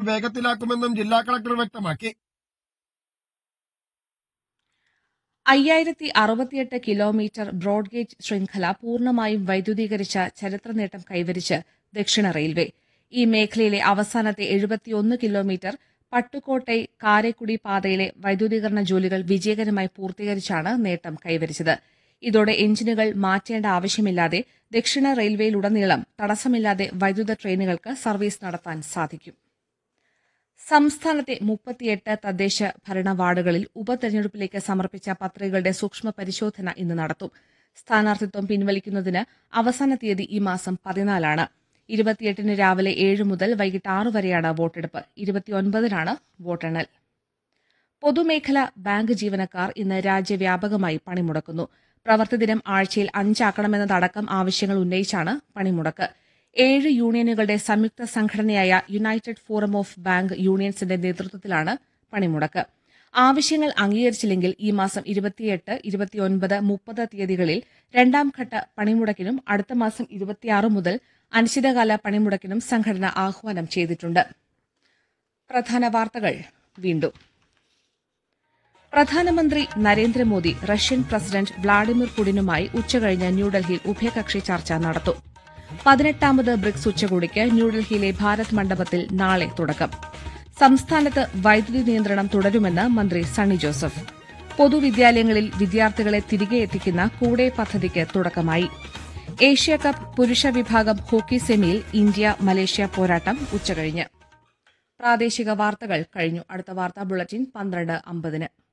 വേഗത്തിലാക്കുമെന്നും ജില്ലാ കളക്ടർ വ്യക്തമാക്കി അയ്യായിരത്തി അറുപത്തിയെട്ട് കിലോമീറ്റർ ബ്രോഡ്ഗേജ് ശൃംഖല പൂർണ്ണമായും വൈദ്യുതീകരിച്ച ചരിത്ര നേട്ടം കൈവരിച്ച് ദക്ഷിണ റെയിൽവേ ഈ മേഖലയിലെ അവസാനത്തെ എഴുപത്തിയൊന്ന് കിലോമീറ്റർ പട്ടുകോട്ടൈ കാരക്കുടി പാതയിലെ വൈദ്യുതീകരണ ജോലികൾ വിജയകരമായി പൂർത്തീകരിച്ചാണ് നേട്ടം കൈവരിച്ചത് ഇതോടെ എഞ്ചിനുകൾ മാറ്റേണ്ട ആവശ്യമില്ലാതെ ദക്ഷിണ റെയിൽവേയിലുടനീളം തടസ്സമില്ലാതെ വൈദ്യുത ട്രെയിനുകൾക്ക് സർവീസ് നടത്താൻ സാധിക്കും സംസ്ഥാനത്തെ മുപ്പത്തിയെട്ട് തദ്ദേശ ഭരണ വാർഡുകളിൽ ഉപതെരഞ്ഞെടുപ്പിലേക്ക് സമർപ്പിച്ച പത്രികകളുടെ സൂക്ഷ്മ പരിശോധന ഇന്ന് നടത്തും സ്ഥാനാർത്ഥിത്വം പിൻവലിക്കുന്നതിന് അവസാന തീയതി ഈ മാസം പതിനാലാണ് ഇരുപത്തിയെട്ടിന് രാവിലെ ഏഴ് മുതൽ വൈകിട്ട് ആറ് വരെയാണ് വോട്ടെടുപ്പ് ഇരുപത്തിയൊൻപതിനാണ് വോട്ടെണ്ണൽ പൊതുമേഖലാ ബാങ്ക് ജീവനക്കാർ ഇന്ന് രാജ്യവ്യാപകമായി പണിമുടക്കുന്നു പ്രവൃത്തിദിനം ആഴ്ചയിൽ അഞ്ചാക്കണമെന്നതടക്കം ആവശ്യങ്ങൾ ഉന്നയിച്ചാണ് പണിമുടക്ക് ഏഴ് യൂണിയനുകളുടെ സംയുക്ത സംഘടനയായ യുണൈറ്റഡ് ഫോറം ഓഫ് ബാങ്ക് യൂണിയൻസിന്റെ നേതൃത്വത്തിലാണ് പണിമുടക്ക് ആവശ്യങ്ങൾ അംഗീകരിച്ചില്ലെങ്കിൽ ഈ മാസം ഇരുപത്തിയെട്ട് ഇരുപത്തിയൊൻപത് മുപ്പത് തീയതികളിൽ രണ്ടാം ഘട്ട പണിമുടക്കിനും അടുത്ത മാസം ഇരുപത്തിയാറ് മുതൽ അനിശ്ചിതകാല പണിമുടക്കിനും സംഘടന ആഹ്വാനം ചെയ്തിട്ടുണ്ട് പ്രധാന വാർത്തകൾ വീണ്ടും പ്രധാനമന്ത്രി നരേന്ദ്രമോദി റഷ്യൻ പ്രസിഡന്റ് വ്ളാഡിമിർ പുടിനുമായി ഉച്ചകഴിഞ്ഞ് ന്യൂഡൽഹിയിൽ ഉഭയകക്ഷി ചർച്ച നടത്തും പതിനെട്ടാമത് ബ്രിക്സ് ഉച്ചകോടിക്ക് ന്യൂഡൽഹിയിലെ ഭാരത് മണ്ഡപത്തിൽ നാളെ തുടക്കം സംസ്ഥാനത്ത് വൈദ്യുതി നിയന്ത്രണം തുടരുമെന്ന് മന്ത്രി സണ്ണി ജോസഫ് പൊതുവിദ്യാലയങ്ങളിൽ വിദ്യാർത്ഥികളെ തിരികെ എത്തിക്കുന്ന കൂടെ പദ്ധതിക്ക് തുടക്കമായി ഏഷ്യ കപ്പ് പുരുഷ വിഭാഗം ഹോക്കി സെമിയിൽ ഇന്ത്യ മലേഷ്യ പോരാട്ടം ഉച്ചകഴിഞ്ഞ് പ്രാദേശിക വാർത്തകൾ കഴിഞ്ഞു അടുത്ത വാർത്താ ബുള്ളറ്റിൻ പന്ത്രണ്ട് അമ്പതിന്